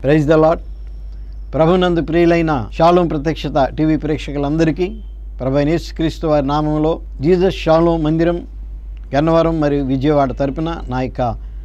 praise the lot ప్రభునందు ప్రియులైన shalom ప్రత్యక్షత టీవీ ప్రేక్షకులందరికీ ప్రభు అయిన యేసుక్రీస్తు వారి నామంలో జీసస్ షాలోం మందిరం గన్నవరం మరియు విజయవాడ తరపున నా యొక్క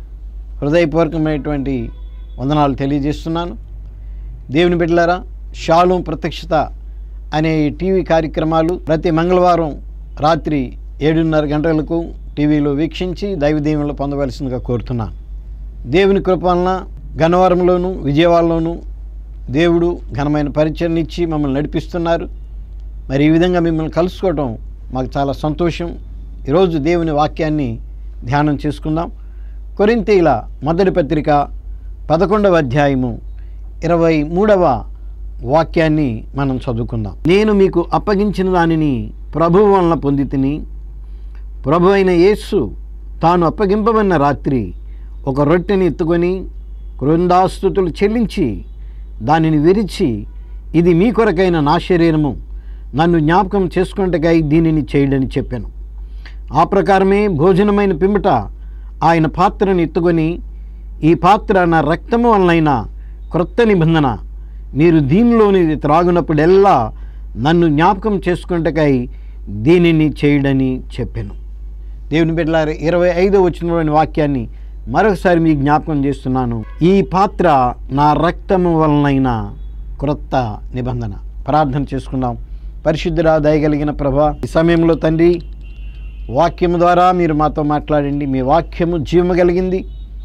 హృదయపూర్వకమైనటువంటి వందనాలు తెలియజేస్తున్నాను దేవుని బిడ్డలారా షాలోం ప్రత్యక్షత అనే ఈ టీవీ కార్యక్రమాలు ప్రతి మంగళవారం రాత్రి ఏడున్నర గంటలకు టీవీలో వీక్షించి దైవదీవులు పొందవలసిందిగా కోరుతున్నాను దేవుని కృప వలన గన్నవరంలోను విజయవాడలోను దేవుడు ఘనమైన పరిచయం ఇచ్చి మమ్మల్ని నడిపిస్తున్నారు మరి ఈ విధంగా మిమ్మల్ని కలుసుకోవడం మాకు చాలా సంతోషం ఈరోజు దేవుని వాక్యాన్ని ధ్యానం చేసుకుందాం కొరింతీల మొదటి పత్రిక పదకొండవ అధ్యాయము ఇరవై మూడవ వాక్యాన్ని మనం చదువుకుందాం నేను మీకు అప్పగించిన దానిని ప్రభువు వలన పొంది తిని ప్రభు అయిన యేసు తాను అప్పగింపబడిన రాత్రి ఒక రొట్టెని ఎత్తుకొని కృందాస్తుతులు చెల్లించి దానిని విరిచి ఇది మీ కొరకైన నా శరీరము నన్ను జ్ఞాపకం చేసుకున్నట్టుగా దీనిని చేయడని చెప్పాను ఆ ప్రకారమే భోజనమైన పిమ్మట ఆయన పాత్రను ఎత్తుకొని ఈ పాత్ర నా రక్తము వలనైన క్రొత్త నిబంధన మీరు దీనిలోని త్రాగునప్పుడెల్లా నన్ను జ్ఞాపకం చేసుకున్నట్టుకై దీనిని చేయడని చెప్పాను దేవుని బిడ్డలారు ఇరవై ఐదో వచ్చినటువంటి వాక్యాన్ని మరొకసారి మీకు జ్ఞాపకం చేస్తున్నాను ఈ పాత్ర నా రక్తము వలనైన క్రొత్త నిబంధన ప్రార్థన చేసుకుందాం పరిశుద్ధుడా దయగలిగిన ప్రభా ఈ సమయంలో తండ్రి వాక్యము ద్వారా మీరు మాతో మాట్లాడండి మీ వాక్యము జీవము కలిగింది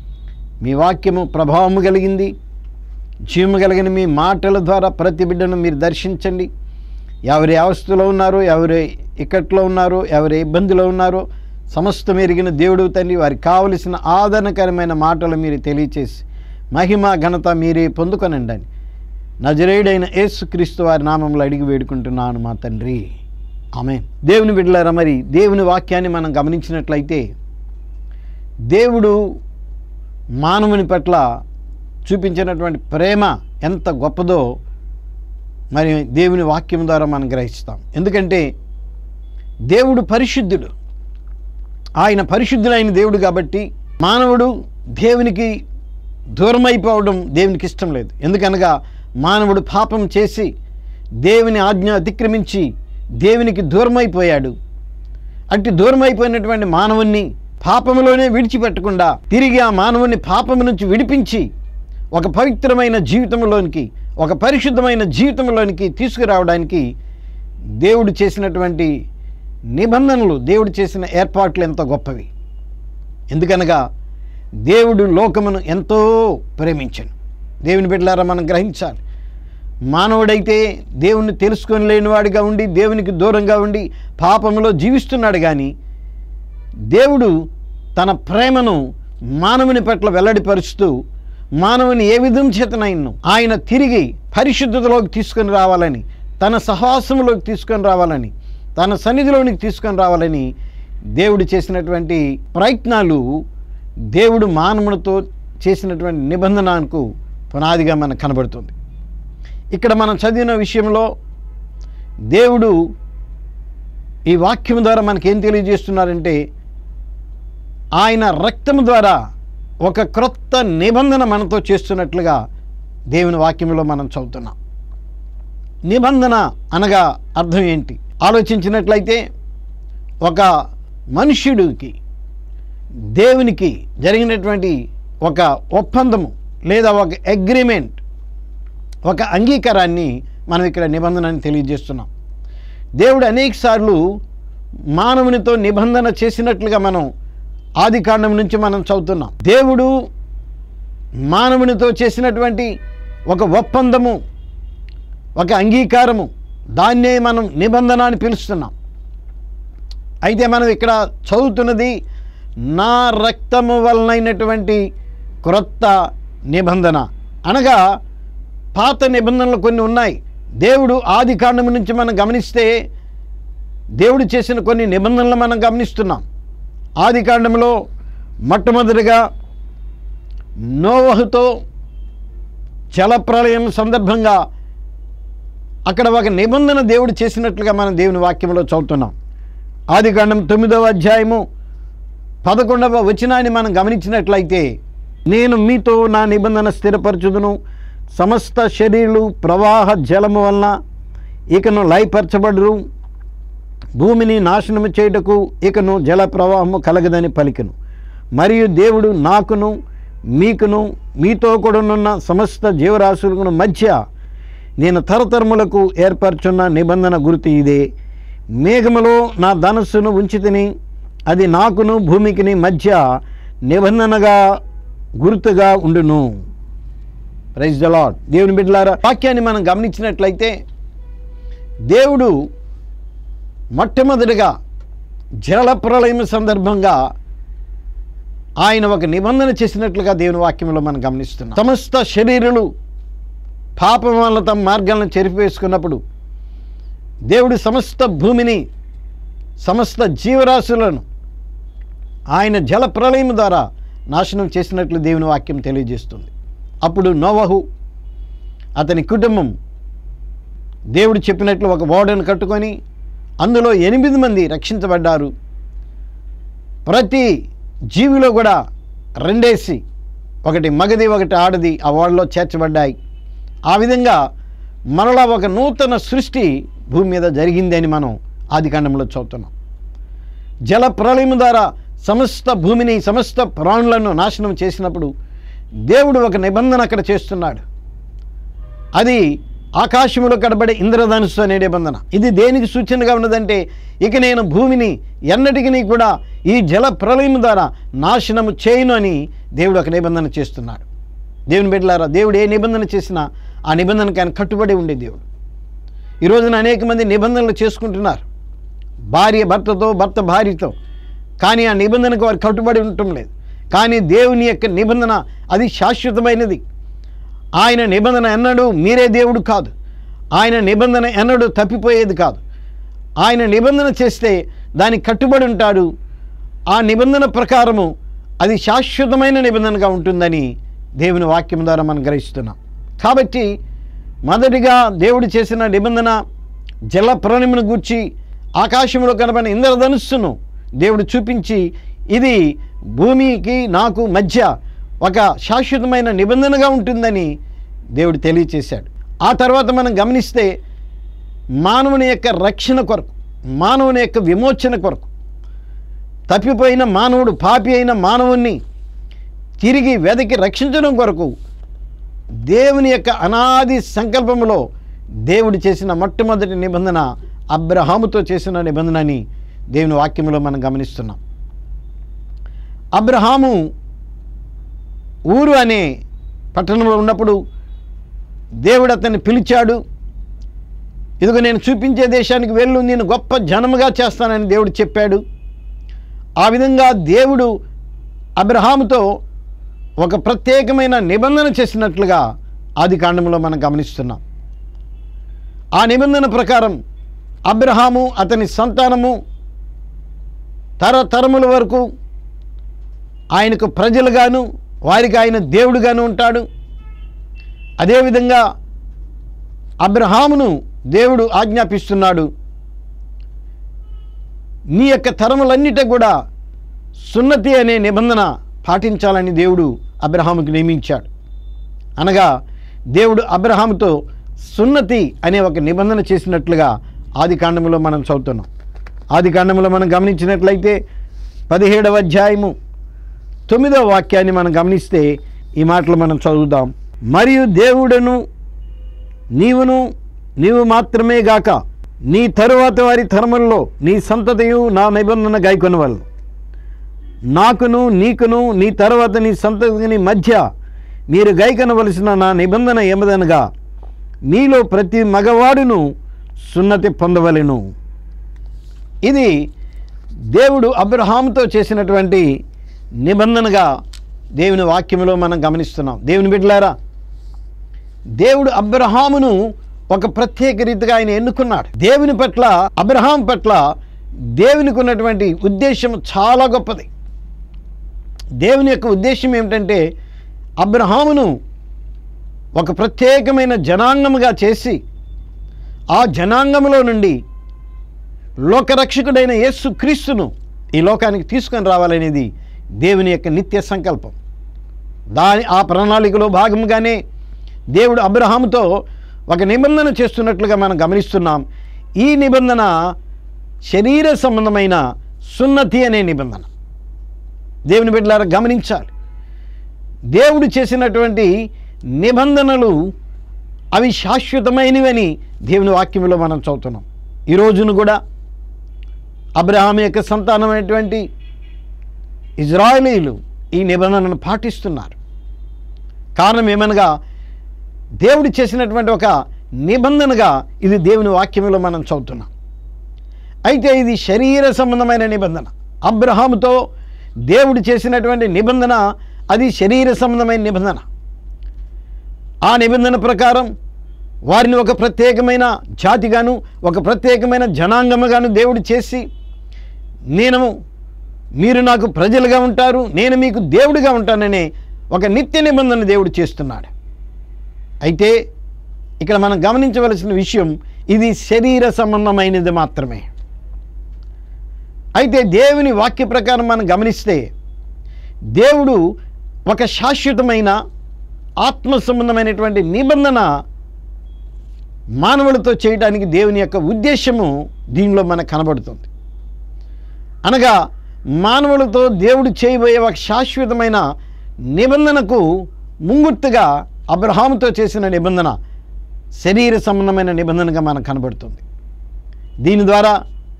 మీ వాక్యము ప్రభావము కలిగింది జీవము కలిగిన మీ మాటల ద్వారా ప్రతి బిడ్డను మీరు దర్శించండి ఎవరి అవస్థలో ఉన్నారో ఎవరి ఇక్కట్లో ఉన్నారో ఎవరి ఇబ్బందిలో ఉన్నారో సమస్తం ఎరిగిన దేవుడు తండ్రి వారికి కావలసిన ఆదరణకరమైన మాటలు మీరు తెలియచేసి మహిమ ఘనత మీరే పొందుకొనండి అని నజరేయుడైన యేసుక్రీస్తు వారి నామంలో అడిగి వేడుకుంటున్నాను మా తండ్రి ఆమె దేవుని బిడ్డలారా మరి దేవుని వాక్యాన్ని మనం గమనించినట్లయితే దేవుడు మానవుని పట్ల చూపించినటువంటి ప్రేమ ఎంత గొప్పదో మరి దేవుని వాక్యం ద్వారా మనం గ్రహిస్తాం ఎందుకంటే దేవుడు పరిశుద్ధుడు ఆయన పరిశుద్ధులైన దేవుడు కాబట్టి మానవుడు దేవునికి దూరం అయిపోవడం దేవునికి ఇష్టం లేదు ఎందుకనగా మానవుడు పాపం చేసి దేవుని ఆజ్ఞ అతిక్రమించి దేవునికి దూరమైపోయాడు అట్టి దూరమైపోయినటువంటి మానవుణ్ణి పాపములోనే విడిచిపెట్టకుండా తిరిగి ఆ మానవుని పాపము నుంచి విడిపించి ఒక పవిత్రమైన జీవితంలోనికి ఒక పరిశుద్ధమైన జీవితంలోనికి తీసుకురావడానికి దేవుడు చేసినటువంటి నిబంధనలు దేవుడు చేసిన ఏర్పాట్లు ఎంతో గొప్పవి ఎందుకనగా దేవుడు లోకమును ఎంతో ప్రేమించను దేవుని బిడ్డలారా మనం గ్రహించాలి మానవుడైతే దేవుణ్ణి తెలుసుకొని లేనివాడిగా ఉండి దేవునికి దూరంగా ఉండి పాపములో జీవిస్తున్నాడు కానీ దేవుడు తన ప్రేమను మానవుని పట్ల వెల్లడిపరుస్తూ మానవుని ఏ విధం చేతనైను ఆయన తిరిగి పరిశుద్ధతలోకి తీసుకొని రావాలని తన సహవాసంలోకి తీసుకొని రావాలని తన సన్నిధిలోనికి తీసుకొని రావాలని దేవుడు చేసినటువంటి ప్రయత్నాలు దేవుడు మానవునితో చేసినటువంటి నిబంధనకు పునాదిగా మనకు కనబడుతుంది ఇక్కడ మనం చదివిన విషయంలో దేవుడు ఈ వాక్యం ద్వారా మనకేం తెలియజేస్తున్నారంటే ఆయన రక్తం ద్వారా ఒక క్రొత్త నిబంధన మనతో చేస్తున్నట్లుగా దేవుని వాక్యంలో మనం చదువుతున్నాం నిబంధన అనగా అర్థం ఏంటి ఆలోచించినట్లయితే ఒక మనుష్యుడికి దేవునికి జరిగినటువంటి ఒక ఒప్పందము లేదా ఒక అగ్రిమెంట్ ఒక అంగీకారాన్ని మనం ఇక్కడ నిబంధనని తెలియజేస్తున్నాం దేవుడు అనేకసార్లు మానవునితో నిబంధన చేసినట్లుగా మనం ఆది కాండం నుంచి మనం చదువుతున్నాం దేవుడు మానవునితో చేసినటువంటి ఒక ఒప్పందము ఒక అంగీకారము దాన్నే మనం నిబంధన అని పిలుస్తున్నాం అయితే మనం ఇక్కడ చదువుతున్నది నా రక్తము వలనైనటువంటి క్రొత్త నిబంధన అనగా పాత నిబంధనలు కొన్ని ఉన్నాయి దేవుడు ఆది కాండము నుంచి మనం గమనిస్తే దేవుడు చేసిన కొన్ని నిబంధనలు మనం గమనిస్తున్నాం ఆది కాండంలో మొట్టమొదటిగా నోవహుతో జలప్రలయం సందర్భంగా అక్కడ ఒక నిబంధన దేవుడు చేసినట్లుగా మనం దేవుని వాక్యంలో చదువుతున్నాం ఆది కాండం తొమ్మిదవ అధ్యాయము పదకొండవ వచనాన్ని మనం గమనించినట్లయితే నేను మీతో నా నిబంధన స్థిరపరచుదును సమస్త శరీరులు ప్రవాహ జలము వలన ఇకను లయపరచబడరు భూమిని నాశనము చేయుటకు ఇకను జల ప్రవాహము కలగదని పలికెను మరియు దేవుడు నాకును మీకును మీతో కూడానున్న సమస్త జీవరాశులకు మధ్య నేను తరతరములకు ఏర్పరచున్న నిబంధన గుర్తు ఇదే మేఘములో నా ధనస్సును ఉంచితిని అది నాకును భూమికిని మధ్య నిబంధనగా గుర్తుగా ఉండును ప్రైజ్ ద లాడ్ దేవుని బిడ్డలారా వాక్యాన్ని మనం గమనించినట్లయితే దేవుడు మొట్టమొదటిగా జల ప్రళయం సందర్భంగా ఆయన ఒక నిబంధన చేసినట్లుగా దేవుని వాక్యంలో మనం గమనిస్తున్నాం సమస్త శరీరులు పాపం వల్ల తమ మార్గాలను చెరిపివేసుకున్నప్పుడు దేవుడు సమస్త భూమిని సమస్త జీవరాశులను ఆయన జల ప్రళయం ద్వారా నాశనం చేసినట్లు దేవుని వాక్యం తెలియజేస్తుంది అప్పుడు నోవహు అతని కుటుంబం దేవుడు చెప్పినట్లు ఒక ఓడను కట్టుకొని అందులో ఎనిమిది మంది రక్షించబడ్డారు ప్రతి జీవిలో కూడా రెండేసి ఒకటి మగది ఒకటి ఆడది ఆ ఓడలో చేర్చబడ్డాయి ఆ విధంగా మరలా ఒక నూతన సృష్టి భూమి మీద జరిగిందని మనం ఆది కాండంలో చదువుతున్నాం జల ప్రళయం ద్వారా సమస్త భూమిని సమస్త ప్రాణులను నాశనం చేసినప్పుడు దేవుడు ఒక నిబంధన అక్కడ చేస్తున్నాడు అది ఆకాశములో కడబడే ఇంద్రధనుస్సు అనే నిబంధన ఇది దేనికి సూచనగా ఉన్నదంటే ఇక నేను భూమిని ఎన్నటికీ కూడా ఈ జల ప్రళయం ద్వారా నాశనము చేయను అని దేవుడు ఒక నిబంధన చేస్తున్నాడు దేవుని బిడ్డలారా దేవుడు ఏ నిబంధన చేసినా ఆ నిబంధనకు ఆయన కట్టుబడి ఉండే దేవుడు ఈ రోజున అనేక మంది నిబంధనలు చేసుకుంటున్నారు భార్య భర్తతో భర్త భార్యతో కానీ ఆ నిబంధనకు వారు కట్టుబడి ఉండటం లేదు కానీ దేవుని యొక్క నిబంధన అది శాశ్వతమైనది ఆయన నిబంధన ఎన్నడూ మీరే దేవుడు కాదు ఆయన నిబంధన ఎన్నడూ తప్పిపోయేది కాదు ఆయన నిబంధన చేస్తే దానికి కట్టుబడి ఉంటాడు ఆ నిబంధన ప్రకారము అది శాశ్వతమైన నిబంధనగా ఉంటుందని దేవుని వాక్యం ద్వారా మనం గ్రహిస్తున్నాం కాబట్టి మొదటిగా దేవుడు చేసిన నిబంధన జల ప్రణమును గూర్చి ఆకాశంలో కనబడిన ఇంద్రధనుస్సును దేవుడు చూపించి ఇది భూమికి నాకు మధ్య ఒక శాశ్వతమైన నిబంధనగా ఉంటుందని దేవుడు తెలియచేశాడు ఆ తర్వాత మనం గమనిస్తే మానవుని యొక్క రక్షణ కొరకు మానవుని యొక్క విమోచన కొరకు తప్పిపోయిన మానవుడు పాపి అయిన మానవుణ్ణి తిరిగి వెదకి రక్షించడం కొరకు దేవుని యొక్క అనాది సంకల్పములో దేవుడు చేసిన మొట్టమొదటి నిబంధన అబ్రహాముతో చేసిన నిబంధన అని దేవుని వాక్యంలో మనం గమనిస్తున్నాం అబ్రహాము ఊరు అనే పట్టణంలో ఉన్నప్పుడు దేవుడు అతన్ని పిలిచాడు ఇదిగో నేను చూపించే దేశానికి వెళ్ళు నేను గొప్ప జనముగా చేస్తానని దేవుడు చెప్పాడు ఆ విధంగా దేవుడు అబ్రహాముతో ఒక ప్రత్యేకమైన నిబంధన చేసినట్లుగా ఆది కాండంలో మనం గమనిస్తున్నాం ఆ నిబంధన ప్రకారం అబ్రహాము అతని సంతానము తరతరముల వరకు ఆయనకు ప్రజలుగాను వారికి ఆయన దేవుడుగాను ఉంటాడు అదేవిధంగా అబ్రహామును దేవుడు ఆజ్ఞాపిస్తున్నాడు నీ యొక్క తరములన్నిట కూడా సున్నతి అనే నిబంధన పాటించాలని దేవుడు అబ్రహాముకు నియమించాడు అనగా దేవుడు అబ్రహాముతో సున్నతి అనే ఒక నిబంధన చేసినట్లుగా ఆది కాండంలో మనం చదువుతున్నాం ఆది కాండంలో మనం గమనించినట్లయితే పదిహేడవ అధ్యాయము తొమ్మిదవ వాక్యాన్ని మనం గమనిస్తే ఈ మాటలు మనం చదువుదాం మరియు దేవుడను నీవును నీవు మాత్రమే గాక నీ తరువాత వారి తరములలో నీ సంతతియు నా నిబంధన గాయకొనవలను నాకును నీకును నీ తర్వాత నీ సంతతిని మధ్య మీరు గైకొనవలసిన నా నిబంధన ఏమదనగా మీలో ప్రతి మగవాడును సున్నతి పొందవలెను ఇది దేవుడు అబ్రహాముతో చేసినటువంటి నిబంధనగా దేవుని వాక్యంలో మనం గమనిస్తున్నాం దేవుని బిడ్డలారా దేవుడు అబ్రహామును ఒక ప్రత్యేక రీతిగా ఆయన ఎన్నుకున్నాడు దేవుని పట్ల అబ్రహాం పట్ల దేవునికి ఉన్నటువంటి ఉద్దేశం చాలా గొప్పది దేవుని యొక్క ఉద్దేశం ఏమిటంటే అబ్రహామును ఒక ప్రత్యేకమైన జనాంగముగా చేసి ఆ జనాంగములో నుండి లోకరక్షకుడైన యేసు క్రీస్తును ఈ లోకానికి తీసుకొని రావాలనేది దేవుని యొక్క నిత్య సంకల్పం దాని ఆ ప్రణాళికలో భాగంగానే దేవుడు అబ్రహాముతో ఒక నిబంధన చేస్తున్నట్లుగా మనం గమనిస్తున్నాం ఈ నిబంధన శరీర సంబంధమైన సున్నతి అనే నిబంధన దేవుని బిడ్డలారా గమనించాలి దేవుడు చేసినటువంటి నిబంధనలు అవి శాశ్వతమైనవని దేవుని వాక్యంలో మనం చదువుతున్నాం ఈ రోజును కూడా అబ్రహాం యొక్క సంతానమైనటువంటి ఇజ్రాయలీలు ఈ నిబంధనను పాటిస్తున్నారు కారణం ఏమనగా దేవుడు చేసినటువంటి ఒక నిబంధనగా ఇది దేవుని వాక్యంలో మనం చదువుతున్నాం అయితే ఇది శరీర సంబంధమైన నిబంధన అబ్రహాముతో దేవుడు చేసినటువంటి నిబంధన అది శరీర సంబంధమైన నిబంధన ఆ నిబంధన ప్రకారం వారిని ఒక ప్రత్యేకమైన జాతిగాను ఒక ప్రత్యేకమైన జనాంగముగాను దేవుడు చేసి నేను మీరు నాకు ప్రజలుగా ఉంటారు నేను మీకు దేవుడిగా ఉంటాననే ఒక నిత్య నిబంధన దేవుడు చేస్తున్నాడు అయితే ఇక్కడ మనం గమనించవలసిన విషయం ఇది శరీర సంబంధమైనది మాత్రమే అయితే దేవుని వాక్య ప్రకారం మనం గమనిస్తే దేవుడు ఒక శాశ్వతమైన ఆత్మ సంబంధమైనటువంటి నిబంధన మానవులతో చేయడానికి దేవుని యొక్క ఉద్దేశము దీనిలో మనకు కనబడుతుంది అనగా మానవులతో దేవుడు చేయబోయే ఒక శాశ్వతమైన నిబంధనకు ముంగుర్తుగా అబ్రహాముతో చేసిన నిబంధన శరీర సంబంధమైన నిబంధనగా మనకు కనబడుతుంది దీని ద్వారా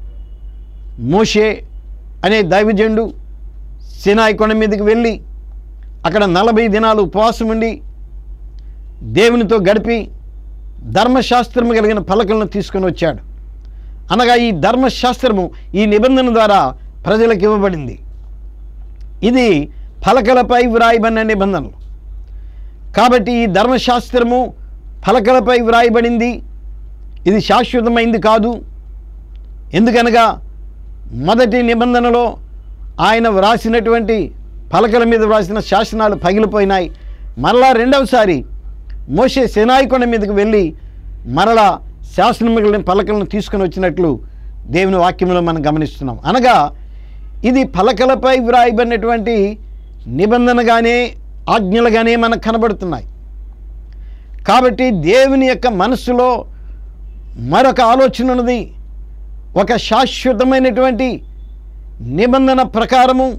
మోషే అనే దైవజండు సినాయి కొండ మీదకి వెళ్ళి అక్కడ నలభై దినాలు ఉపవాసం ఉండి దేవునితో గడిపి ధర్మశాస్త్రము కలిగిన పలకలను తీసుకొని వచ్చాడు అనగా ఈ ధర్మశాస్త్రము ఈ నిబంధన ద్వారా ప్రజలకు ఇవ్వబడింది ఇది పలకలపై వ్రాయబడిన నిబంధనలు కాబట్టి ఈ ధర్మశాస్త్రము పలకలపై వ్రాయబడింది ఇది శాశ్వతమైంది కాదు ఎందుకనగా మొదటి నిబంధనలో ఆయన వ్రాసినటువంటి పలకల మీద వ్రాసిన శాసనాలు పగిలిపోయినాయి మరలా రెండవసారి మోసే సెనాయి కొండ మీదకి వెళ్ళి మరలా శాసనం మిగిలిన పలకలను తీసుకుని వచ్చినట్లు దేవుని వాక్యంలో మనం గమనిస్తున్నాం అనగా ఇది పలకలపై వ్రాయబడినటువంటి నిబంధనగానే ఆజ్ఞలుగానే మనకు కనబడుతున్నాయి కాబట్టి దేవుని యొక్క మనస్సులో మరొక ఆలోచన ఉన్నది ఒక శాశ్వతమైనటువంటి నిబంధన ప్రకారము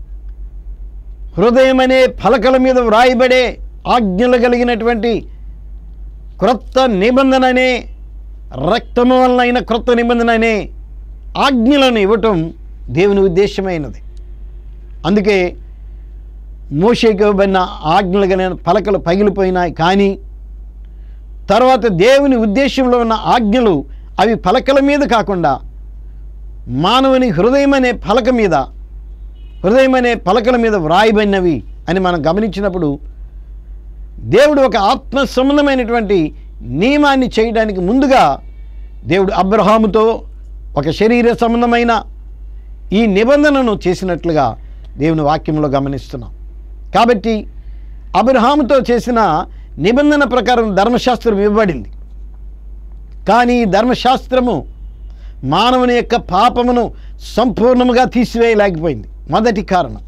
హృదయం అనే పలకల మీద వ్రాయబడే ఆజ్ఞలు కలిగినటువంటి క్రొత్త నిబంధన అనే రక్తము వలన అయిన క్రొత్త నిబంధన అనే ఆజ్ఞలను ఇవ్వటం దేవుని ఉద్దేశమైనది అందుకే మోషేకి ఇవ్వబడిన ఆజ్ఞలు కలిగిన పలకలు పగిలిపోయినాయి కానీ తర్వాత దేవుని ఉద్దేశంలో ఉన్న ఆజ్ఞలు అవి పలకల మీద కాకుండా మానవుని హృదయం అనే పలక మీద హృదయం అనే పలకల మీద వ్రాయబడినవి అని మనం గమనించినప్పుడు దేవుడు ఒక ఆత్మ సంబంధమైనటువంటి నియమాన్ని చేయడానికి ముందుగా దేవుడు అబ్రహాముతో ఒక శరీర సంబంధమైన ఈ నిబంధనను చేసినట్లుగా దేవుని వాక్యంలో గమనిస్తున్నాం కాబట్టి అబ్రహాముతో చేసిన నిబంధన ప్రకారం ధర్మశాస్త్రం ఇవ్వబడింది కానీ ఈ ధర్మశాస్త్రము మానవుని యొక్క పాపమును సంపూర్ణముగా తీసివేయలేకపోయింది మొదటి కారణం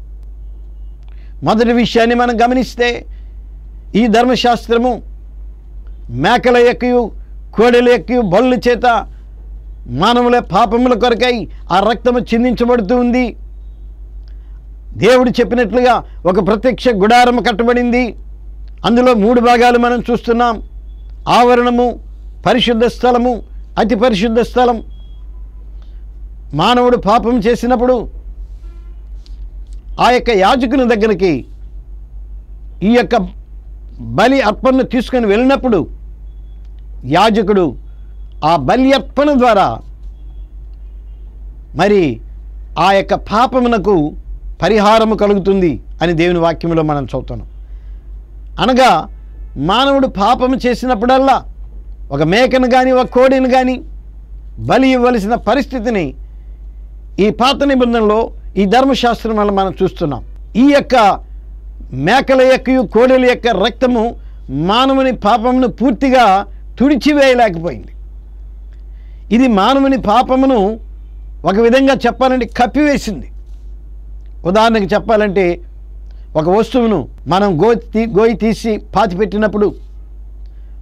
మొదటి విషయాన్ని మనం గమనిస్తే ఈ ధర్మశాస్త్రము మేకల ఎక్కయు కోడెల ఎక్కయు బళ్ళు చేత మానవుల పాపముల కొరకై ఆ రక్తము చిందించబడుతూ ఉంది దేవుడు చెప్పినట్లుగా ఒక ప్రత్యక్ష గుడారము కట్టబడింది అందులో మూడు భాగాలు మనం చూస్తున్నాం ఆవరణము పరిశుద్ధ స్థలము అతి పరిశుద్ధ స్థలం మానవుడు పాపం చేసినప్పుడు ఆ యొక్క యాజకుని దగ్గరికి ఈ యొక్క బలి అర్పణను తీసుకొని వెళ్ళినప్పుడు యాజకుడు ఆ బలి అర్పణ ద్వారా మరి ఆ యొక్క పాపమునకు పరిహారము కలుగుతుంది అని దేవుని వాక్యంలో మనం చదువుతున్నాం అనగా మానవుడు పాపము చేసినప్పుడల్లా ఒక మేకను కానీ ఒక కోడిని కానీ బలి ఇవ్వవలసిన పరిస్థితిని ఈ పాత నిబంధనలో ఈ ధర్మశాస్త్రం వల్ల మనం చూస్తున్నాం ఈ యొక్క మేకల యొక్క కోడెల యొక్క రక్తము మానవుని పాపమును పూర్తిగా తుడిచివేయలేకపోయింది ఇది మానవుని పాపమును ఒక విధంగా చెప్పాలంటే కప్పివేసింది ఉదాహరణకి చెప్పాలంటే ఒక వస్తువును మనం గో తీ గోయి తీసి పాతి పెట్టినప్పుడు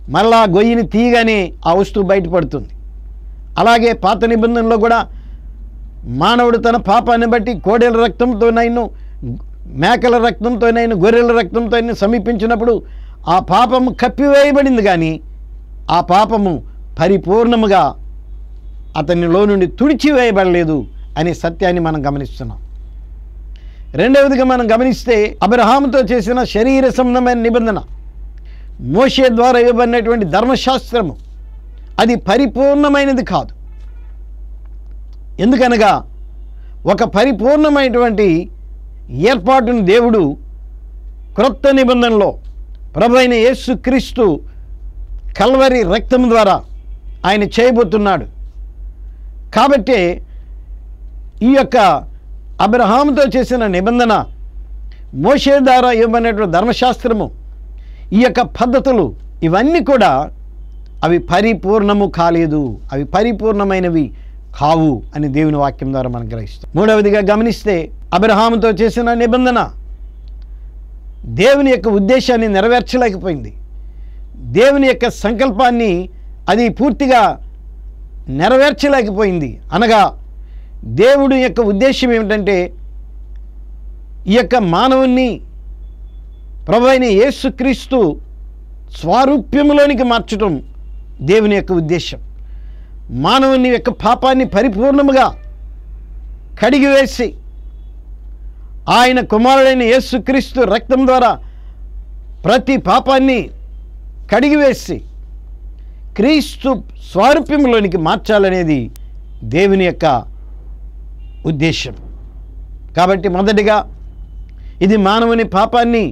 మరలా ఆ గొయ్యిని తీయగానే ఆ వస్తువు బయటపడుతుంది అలాగే పాత నిబంధనలో కూడా మానవుడు తన పాపాన్ని బట్టి కోడెల రక్తంతోనైనా మేకల రక్తంతోనైనా గొర్రెల రక్తంతో సమీపించినప్పుడు ఆ పాపము కప్పివేయబడింది కానీ ఆ పాపము పరిపూర్ణముగా అతనిలో నుండి తుడిచివేయబడలేదు అనే సత్యాన్ని మనం గమనిస్తున్నాం రెండవదిగా మనం గమనిస్తే అబ్రహాముతో చేసిన శరీర సంబంధమైన నిబంధన మోషే ద్వారా ఇవ్వబడినటువంటి ధర్మశాస్త్రము అది పరిపూర్ణమైనది కాదు ఎందుకనగా ఒక పరిపూర్ణమైనటువంటి ఏర్పాటును దేవుడు క్రొత్త నిబంధనలో ప్రభు అయిన యేసుక్రీస్తు కల్వరి రక్తం ద్వారా ఆయన చేయబోతున్నాడు కాబట్టే ఈ యొక్క అబ్రహాముతో చేసిన నిబంధన మోషే ద్వారా ఇవ్వబడినటువంటి ధర్మశాస్త్రము ఈ యొక్క పద్ధతులు ఇవన్నీ కూడా అవి పరిపూర్ణము కాలేదు అవి పరిపూర్ణమైనవి కావు అని దేవుని వాక్యం ద్వారా మనం గ్రహిస్తాం మూడవదిగా గమనిస్తే అబ్రహాముతో చేసిన నిబంధన దేవుని యొక్క ఉద్దేశాన్ని నెరవేర్చలేకపోయింది దేవుని యొక్క సంకల్పాన్ని అది పూర్తిగా నెరవేర్చలేకపోయింది అనగా దేవుడి యొక్క ఉద్దేశం ఏమిటంటే ఈ యొక్క మానవుణ్ణి ప్రభు అయిన యేసుక్రీస్తు స్వారూప్యములోనికి మార్చటం దేవుని యొక్క ఉద్దేశం మానవుని యొక్క పాపాన్ని పరిపూర్ణముగా కడిగివేసి ఆయన కుమారుడైన యేసుక్రీస్తు రక్తం ద్వారా ప్రతి పాపాన్ని కడిగివేసి క్రీస్తు స్వారూప్యంలోనికి మార్చాలనేది దేవుని యొక్క ఉద్దేశం కాబట్టి మొదటిగా ఇది మానవుని పాపాన్ని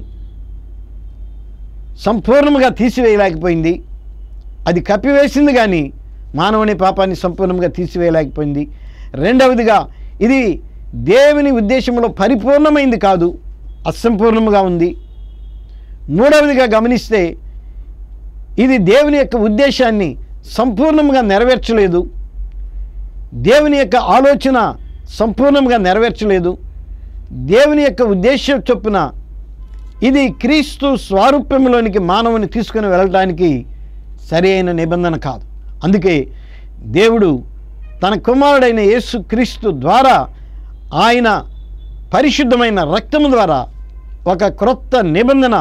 సంపూర్ణంగా తీసివేయలేకపోయింది అది కప్పివేసింది కానీ మానవుని పాపాన్ని సంపూర్ణంగా తీసివేయలేకపోయింది రెండవదిగా ఇది దేవుని ఉద్దేశంలో పరిపూర్ణమైంది కాదు అసంపూర్ణముగా ఉంది మూడవదిగా గమనిస్తే ఇది దేవుని యొక్క ఉద్దేశాన్ని సంపూర్ణంగా నెరవేర్చలేదు దేవుని యొక్క ఆలోచన సంపూర్ణంగా నెరవేర్చలేదు దేవుని యొక్క ఉద్దేశం చొప్పున ఇది క్రీస్తు స్వారూప్యంలోనికి మానవుని తీసుకుని వెళ్ళడానికి సరి అయిన నిబంధన కాదు అందుకే దేవుడు తన కుమారుడైన యేసు క్రీస్తు ద్వారా ఆయన పరిశుద్ధమైన రక్తము ద్వారా ఒక క్రొత్త నిబంధన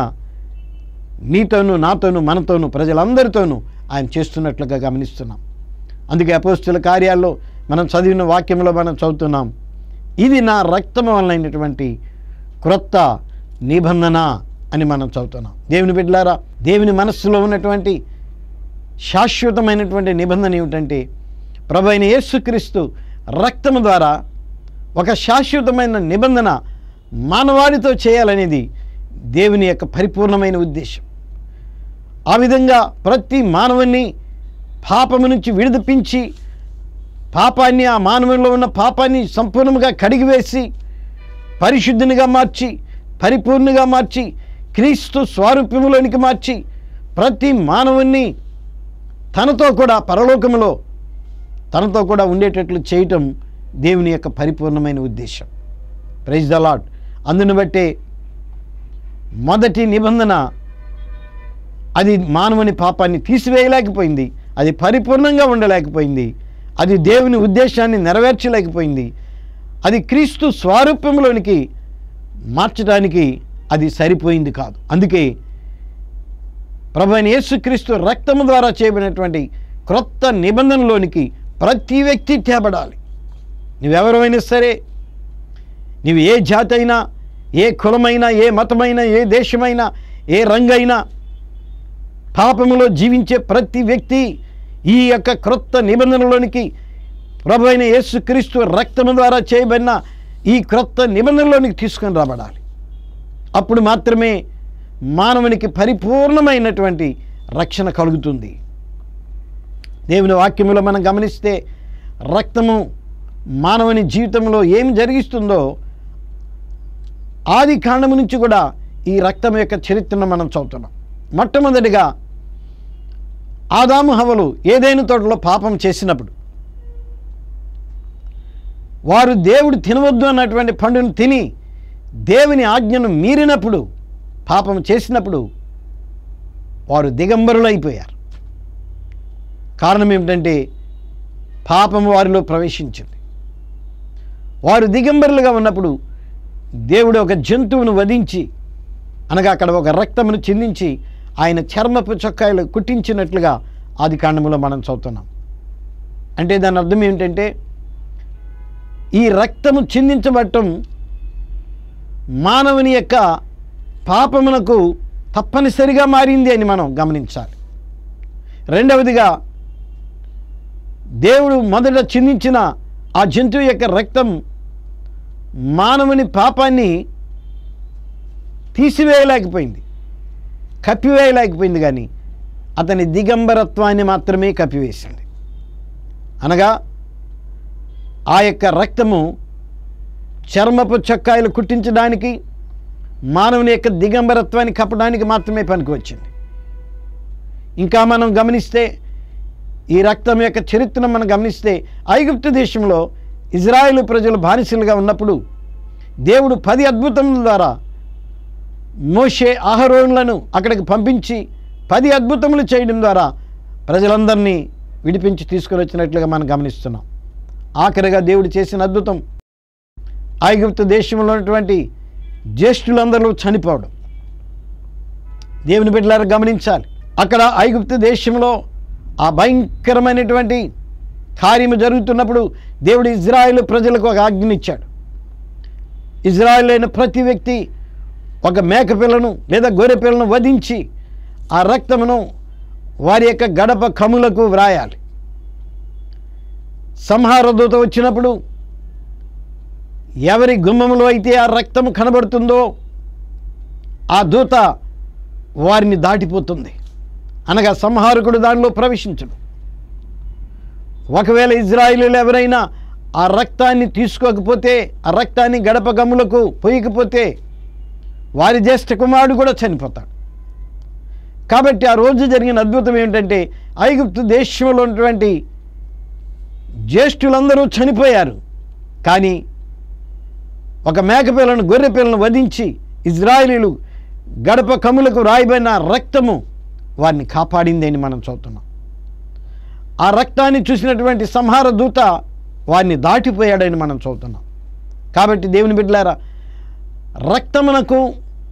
నీతోనూ నాతోనూ మనతోనూ ప్రజలందరితోనూ ఆయన చేస్తున్నట్లుగా గమనిస్తున్నాం అందుకే అపోస్తుల కార్యాల్లో మనం చదివిన వాక్యంలో మనం చదువుతున్నాం ఇది నా రక్తము వలనైనటువంటి క్రొత్త నిబంధన అని మనం చదువుతున్నాం దేవుని బిడ్డలారా దేవుని మనస్సులో ఉన్నటువంటి శాశ్వతమైనటువంటి నిబంధన ఏమిటంటే ప్రభు అయిన యేసుక్రీస్తు రక్తము ద్వారా ఒక శాశ్వతమైన నిబంధన మానవాళితో చేయాలనేది దేవుని యొక్క పరిపూర్ణమైన ఉద్దేశం ఆ విధంగా ప్రతి మానవుని పాపము నుంచి విడిపించి పాపాన్ని ఆ మానవుల్లో ఉన్న పాపాన్ని సంపూర్ణంగా కడిగివేసి పరిశుద్ధినిగా మార్చి పరిపూర్ణగా మార్చి క్రీస్తు స్వారూప్యములోనికి మార్చి ప్రతి మానవుణ్ణి తనతో కూడా పరలోకములో తనతో కూడా ఉండేటట్లు చేయటం దేవుని యొక్క పరిపూర్ణమైన ఉద్దేశం ప్రైజ్ ద లాడ్ అందును బట్టే మొదటి నిబంధన అది మానవుని పాపాన్ని తీసివేయలేకపోయింది అది పరిపూర్ణంగా ఉండలేకపోయింది అది దేవుని ఉద్దేశాన్ని నెరవేర్చలేకపోయింది అది క్రీస్తు స్వారూప్యంలోనికి మార్చడానికి అది సరిపోయింది కాదు అందుకే ప్రభు అయిన యేసుక్రీస్తు రక్తము ద్వారా చేయబడినటువంటి క్రొత్త నిబంధనలోనికి ప్రతి వ్యక్తి తేబడాలి నువ్వెవరైనా సరే నీవు ఏ జాతి అయినా ఏ కులమైనా ఏ మతమైనా ఏ దేశమైనా ఏ రంగైనా పాపములో జీవించే ప్రతి వ్యక్తి ఈ యొక్క క్రొత్త నిబంధనలోనికి ప్రభు అయిన యేసుక్రీస్తు రక్తము ద్వారా చేయబడిన ఈ క్రొత్త నిబంధనలోనికి తీసుకొని రాబడాలి అప్పుడు మాత్రమే మానవునికి పరిపూర్ణమైనటువంటి రక్షణ కలుగుతుంది దేవుని వాక్యములో మనం గమనిస్తే రక్తము మానవుని జీవితంలో ఏం జరిగిస్తుందో ఆది కాండము నుంచి కూడా ఈ రక్తం యొక్క చరిత్రను మనం చదువుతున్నాం మొట్టమొదటిగా ఆదాము హవలు ఏదైనా తోటలో పాపం చేసినప్పుడు వారు దేవుడు తినవద్దు అన్నటువంటి పండును తిని దేవుని ఆజ్ఞను మీరినప్పుడు పాపం చేసినప్పుడు వారు దిగంబరులైపోయారు కారణం ఏమిటంటే పాపం వారిలో ప్రవేశించింది వారు దిగంబరులుగా ఉన్నప్పుడు దేవుడు ఒక జంతువును వధించి అనగా అక్కడ ఒక రక్తమును చిందించి ఆయన చర్మపు చొక్కాయలు కుట్టించినట్లుగా ఆది కాండములో మనం చదువుతున్నాం అంటే దాని అర్థం ఏమిటంటే ఈ రక్తము చిందించబడటం మానవుని యొక్క పాపమునకు తప్పనిసరిగా మారింది అని మనం గమనించాలి రెండవదిగా దేవుడు మొదట చిందించిన ఆ జంతువు యొక్క రక్తం మానవుని పాపాన్ని తీసివేయలేకపోయింది కప్పివేయలేకపోయింది కానీ అతని దిగంబరత్వాన్ని మాత్రమే కప్పివేసింది అనగా ఆ యొక్క రక్తము చర్మపు చొక్కాయలు కుట్టించడానికి మానవుని యొక్క దిగంబరత్వాన్ని కప్పడానికి మాత్రమే పనికి వచ్చింది ఇంకా మనం గమనిస్తే ఈ రక్తం యొక్క చరిత్రను మనం గమనిస్తే ఐగుప్తు దేశంలో ఇజ్రాయేలు ప్రజలు బానిసలుగా ఉన్నప్పుడు దేవుడు పది అద్భుతముల ద్వారా మోషే ఆహరోన్లను అక్కడికి పంపించి పది అద్భుతములు చేయడం ద్వారా ప్రజలందరినీ విడిపించి తీసుకొని వచ్చినట్లుగా మనం గమనిస్తున్నాం ఆఖరిగా దేవుడు చేసిన అద్భుతం ఐగుప్తు దేశంలో ఉన్నటువంటి జ్యేష్ఠులందరూ చనిపోవడం దేవుని బిడ్డలారా గమనించాలి అక్కడ ఐగుప్తు దేశంలో ఆ భయంకరమైనటువంటి కార్యము జరుగుతున్నప్పుడు దేవుడు ఇజ్రాయేల్ ప్రజలకు ఒక ఆజ్ఞనిచ్చాడు ఇజ్రాయేల్ అయిన ప్రతి వ్యక్తి ఒక మేక పిల్లను లేదా గొర్రె పిల్లను వధించి ఆ రక్తమును వారి యొక్క గడప కములకు వ్రాయాలి సంహార దూత వచ్చినప్పుడు ఎవరి గుమ్మములో అయితే ఆ రక్తము కనబడుతుందో ఆ దూత వారిని దాటిపోతుంది అనగా సంహారకుడు దానిలో ప్రవేశించడు ఒకవేళ ఇజ్రాయిలీలు ఎవరైనా ఆ రక్తాన్ని తీసుకోకపోతే ఆ రక్తాన్ని గడప గమ్ములకు పోయకపోతే వారి జ్యేష్ఠ కుమారుడు కూడా చనిపోతాడు కాబట్టి ఆ రోజు జరిగిన అద్భుతం ఏమిటంటే ఐగుప్తు దేశంలో ఉన్నటువంటి జ్యేష్ఠులందరూ చనిపోయారు కానీ ఒక మేకపిల్లను గొర్రె పిల్లను వధించి ఇజ్రాయిలీలు గడప కమ్ములకు రాయబడిన రక్తము వారిని కాపాడింది అని మనం చదువుతున్నాం ఆ రక్తాన్ని చూసినటువంటి సంహార దూత వారిని దాటిపోయాడని మనం చదువుతున్నాం కాబట్టి దేవుని బిడ్డలారా రక్తమునకు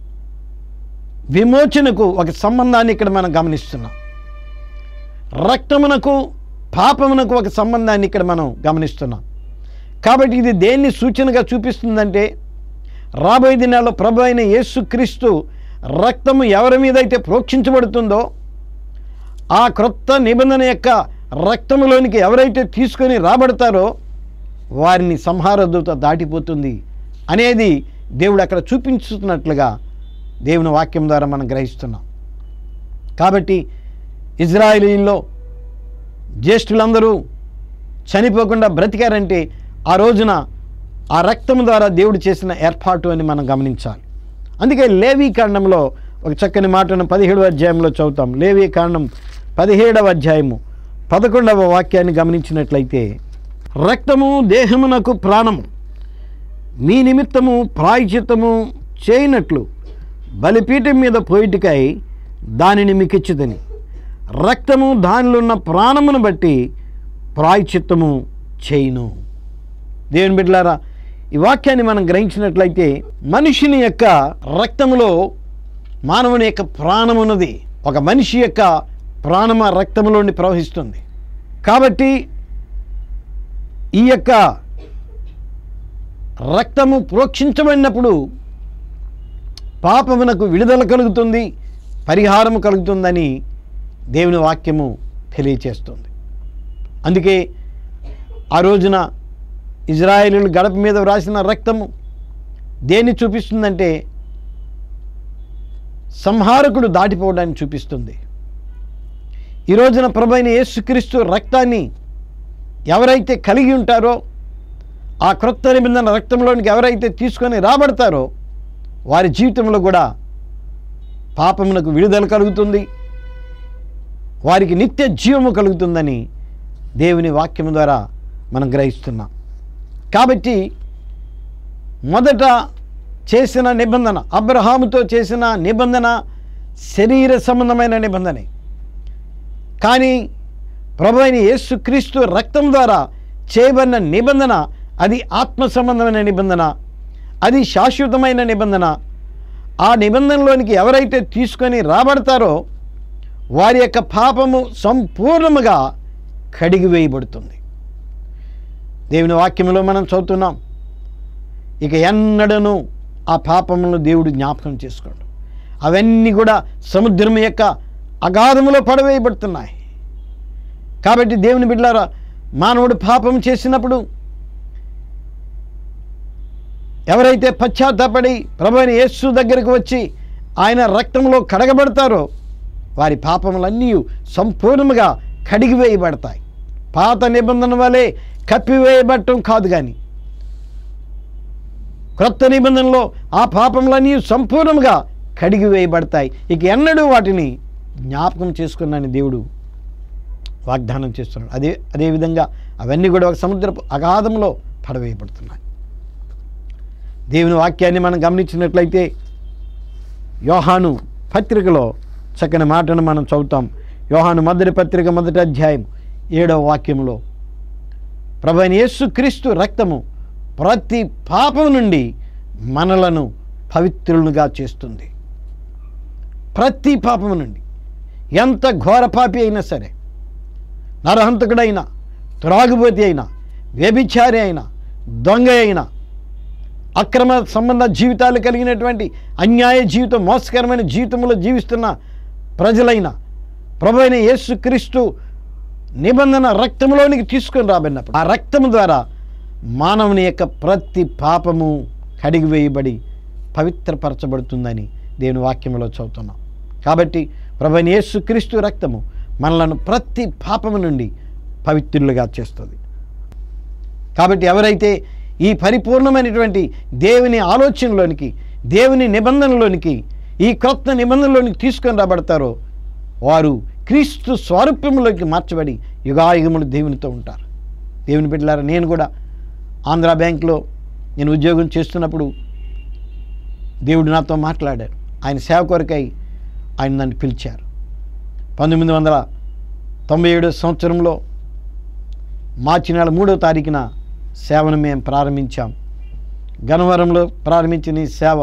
విమోచనకు ఒక సంబంధాన్ని ఇక్కడ మనం గమనిస్తున్నాం రక్తమునకు పాపమునకు ఒక సంబంధాన్ని ఇక్కడ మనం గమనిస్తున్నాం కాబట్టి ఇది దేన్ని సూచనగా చూపిస్తుందంటే రాబోయే దినాల్లో ప్రభు అయిన యేసుక్రీస్తు రక్తము ఎవరి మీద అయితే ప్రోక్షించబడుతుందో ఆ క్రొత్త నిబంధన యొక్క రక్తములోనికి ఎవరైతే తీసుకొని రాబడతారో వారిని సంహార దూత దాటిపోతుంది అనేది దేవుడు అక్కడ చూపించుతున్నట్లుగా దేవుని వాక్యం ద్వారా మనం గ్రహిస్తున్నాం కాబట్టి ఇజ్రాయేలీల్లో జ్యేష్ఠులందరూ చనిపోకుండా బ్రతికారంటే ఆ రోజున ఆ రక్తం ద్వారా దేవుడు చేసిన ఏర్పాటు అని మనం గమనించాలి అందుకే లేవీ కాండంలో ఒక చక్కని మాటను పదిహేడవ అధ్యాయంలో చదువుతాం లేవీ కాండం పదిహేడవ అధ్యాయము పదకొండవ వాక్యాన్ని గమనించినట్లయితే రక్తము దేహమునకు ప్రాణము మీ నిమిత్తము ప్రాయచిత్తము చేయనట్లు బలిపీఠం మీద పోయిటికై దానిని మీకు ఇచ్చిదని రక్తము దానిలో ఉన్న ప్రాణమును బట్టి ప్రాయచిత్తము చేయును దేవుని బిడ్డలారా ఈ వాక్యాన్ని మనం గ్రహించినట్లయితే మనిషిని యొక్క రక్తములో మానవుని యొక్క ప్రాణమున్నది ఒక మనిషి యొక్క ప్రాణమ రక్తములోని ప్రవహిస్తుంది కాబట్టి ఈ యొక్క రక్తము ప్రోక్షించబడినప్పుడు పాపమునకు విడుదల కలుగుతుంది పరిహారము కలుగుతుందని దేవుని వాక్యము తెలియచేస్తుంది అందుకే ఆ రోజున ఇజ్రాయేలీలు గడప మీద వ్రాసిన రక్తము దేన్ని చూపిస్తుందంటే సంహారకుడు దాటిపోవడాన్ని చూపిస్తుంది ఈ రోజున ప్రభు అయిన యేసుక్రీస్తు రక్తాన్ని ఎవరైతే కలిగి ఉంటారో ఆ క్రొత్త నిబంధన రక్తంలోనికి ఎవరైతే తీసుకొని రాబడతారో వారి జీవితంలో కూడా పాపమునకు విడుదల కలుగుతుంది వారికి నిత్య జీవము కలుగుతుందని దేవుని వాక్యం ద్వారా మనం గ్రహిస్తున్నాం కాబట్టి మొదట చేసిన నిబంధన అబ్రహాముతో చేసిన నిబంధన శరీర సంబంధమైన నిబంధనే కానీ ప్రభు అయిన యేసుక్రీస్తు రక్తం ద్వారా చేయబడిన నిబంధన అది ఆత్మ సంబంధమైన నిబంధన అది శాశ్వతమైన నిబంధన ఆ నిబంధనలోనికి ఎవరైతే తీసుకొని రాబడతారో వారి యొక్క పాపము సంపూర్ణముగా కడిగివేయబడుతుంది దేవుని వాక్యంలో మనం చదువుతున్నాం ఇక ఎన్నడను ఆ పాపములను దేవుడు జ్ఞాపకం చేసుకోండు అవన్నీ కూడా సముద్రం యొక్క అగాధములో పడవేయబడుతున్నాయి కాబట్టి దేవుని బిడ్డారా మానవుడు పాపం చేసినప్పుడు ఎవరైతే పశ్చాత్తాపడి ప్రభుని యేసు దగ్గరకు వచ్చి ఆయన రక్తంలో కడగబడతారో వారి పాపములన్నీ సంపూర్ణముగా కడిగివేయబడతాయి పాత నిబంధన వలె కప్పివేయబడటం కాదు కానీ క్రొత్త నిబంధనలో ఆ పాపములన్నీ సంపూర్ణంగా కడిగివేయబడతాయి ఇక ఎన్నడూ వాటిని జ్ఞాపకం చేసుకున్నాను దేవుడు వాగ్దానం చేస్తున్నాడు అదే అదేవిధంగా అవన్నీ కూడా ఒక సముద్రపు అగాధంలో పడవేయబడుతున్నాయి దేవుని వాక్యాన్ని మనం గమనించినట్లయితే యోహాను పత్రికలో చక్కని మాటను మనం చదువుతాం యోహాను మొదటి పత్రిక మొదటి అధ్యాయం ఏడవ వాక్యంలో ప్రభు అయిన యేసుక్రీస్తు రక్తము ప్రతి పాపం నుండి మనలను పవిత్రులుగా చేస్తుంది ప్రతి పాపము నుండి ఎంత ఘోర పాపి అయినా సరే నరహంతకుడైనా త్రాగుబోతి అయినా వ్యభిచారి అయినా దొంగ అయినా అక్రమ సంబంధ జీవితాలు కలిగినటువంటి అన్యాయ జీవితం మోసకరమైన జీవితంలో జీవిస్తున్న ప్రజలైన ప్రభు అయిన యేసుక్రీస్తు నిబంధన రక్తంలోనికి తీసుకొని రాబడినప్పుడు ఆ రక్తము ద్వారా మానవుని యొక్క ప్రతి పాపము కడిగివేయబడి పవిత్రపరచబడుతుందని దేవుని వాక్యంలో చదువుతున్నాం కాబట్టి ప్రభు అయిన యేసుక్రీస్తు రక్తము మనలను ప్రతి పాపము నుండి పవిత్రులుగా చేస్తుంది కాబట్టి ఎవరైతే ఈ పరిపూర్ణమైనటువంటి దేవుని ఆలోచనలోనికి దేవుని నిబంధనలోనికి ఈ క్రొత్త నిబంధనలోనికి తీసుకొని రాబడతారో వారు క్రీస్తు స్వారూప్యంలోకి మార్చబడి యుగాయుగములు దేవునితో ఉంటారు దేవుని బిడ్డలారా నేను కూడా ఆంధ్ర బ్యాంక్లో నేను ఉద్యోగం చేస్తున్నప్పుడు దేవుడు నాతో మాట్లాడారు ఆయన సేవ కొరకై ఆయన నన్ను పిలిచారు పంతొమ్మిది వందల తొంభై ఏడో సంవత్సరంలో మార్చి నెల మూడో తారీఖున సేవను మేము ప్రారంభించాం గనవరంలో ప్రారంభించిన ఈ సేవ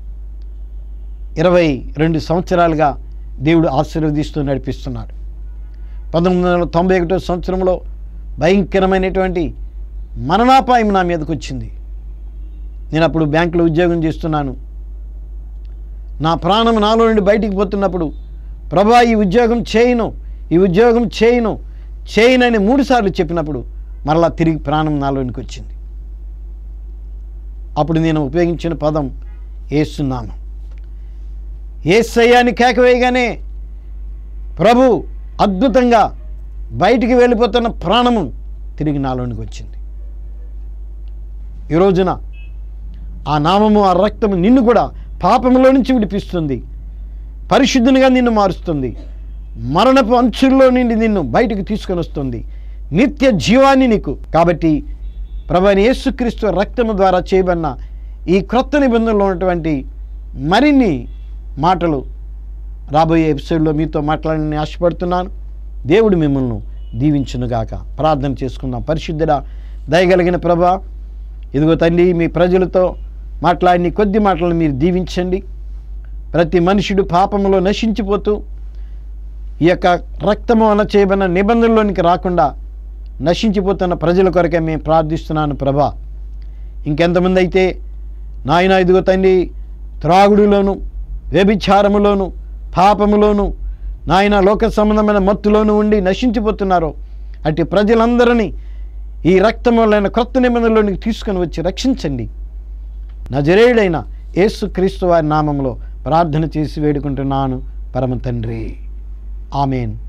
ఇరవై రెండు సంవత్సరాలుగా దేవుడు ఆశీర్వదిస్తూ నడిపిస్తున్నాడు పంతొమ్మిది వందల తొంభై ఒకటో సంవత్సరంలో భయంకరమైనటువంటి మరణాపాయం నా మీదకి వచ్చింది నేను అప్పుడు బ్యాంకులో ఉద్యోగం చేస్తున్నాను నా ప్రాణం నాలో నుండి బయటికి పోతున్నప్పుడు ప్రభా ఈ ఉద్యోగం చేయను ఈ ఉద్యోగం చేయను చేయనని మూడుసార్లు చెప్పినప్పుడు మరలా తిరిగి ప్రాణం నాలోనికి వచ్చింది అప్పుడు నేను ఉపయోగించిన పదం ఏసునామం ఏసయ్యాన్ని కేకవేయగానే ప్రభు అద్భుతంగా బయటికి వెళ్ళిపోతున్న ప్రాణము తిరిగి నాలోనికి వచ్చింది ఈ రోజున ఆ నామము ఆ రక్తము నిన్ను కూడా పాపములో నుంచి విడిపిస్తుంది పరిశుద్ధునిగా నిన్ను మారుస్తుంది మరణపు అంచుల్లో నుండి నిన్ను బయటకు తీసుకొని వస్తుంది నిత్య జీవాన్ని నీకు కాబట్టి ప్రభు అయిన యేసుక్రీస్తు రక్తము ద్వారా చేయబడిన ఈ క్రొత్త నిబంధనలో ఉన్నటువంటి మరిన్ని మాటలు రాబోయే ఎపిసోడ్లో మీతో మాట్లాడాలని ఆశపడుతున్నాను దేవుడు మిమ్మల్ని దీవించునుగాక ప్రార్థన చేసుకుందాం పరిశుద్ధుడా దయగలిగిన ప్రభా ఇదిగో తండ్రి మీ ప్రజలతో మాట్లాడిన ఈ కొద్ది మాటలను మీరు దీవించండి ప్రతి మనుషుడు పాపములో నశించిపోతూ ఈ యొక్క రక్తము అన చేయబడిన నిబంధనలోనికి రాకుండా నశించిపోతున్న ప్రజల కొరకే మేము ప్రార్థిస్తున్నాను ప్రభా ఇంకెంతమంది అయితే నాయన ఇదిగో తండ్రి త్రాగుడులోను వ్యభిచారములోను పాపములోను నాయన లోక సంబంధమైన మత్తులోను ఉండి నశించిపోతున్నారో అట్టి ప్రజలందరినీ ఈ రక్తములైన క్రొత్త నిబంధనలోనికి తీసుకొని వచ్చి రక్షించండి నజరేయుడైన యేసుక్రీస్తు వారి నామంలో ప్రార్థన చేసి వేడుకుంటున్నాను పరమ తండ్రి ఆమెన్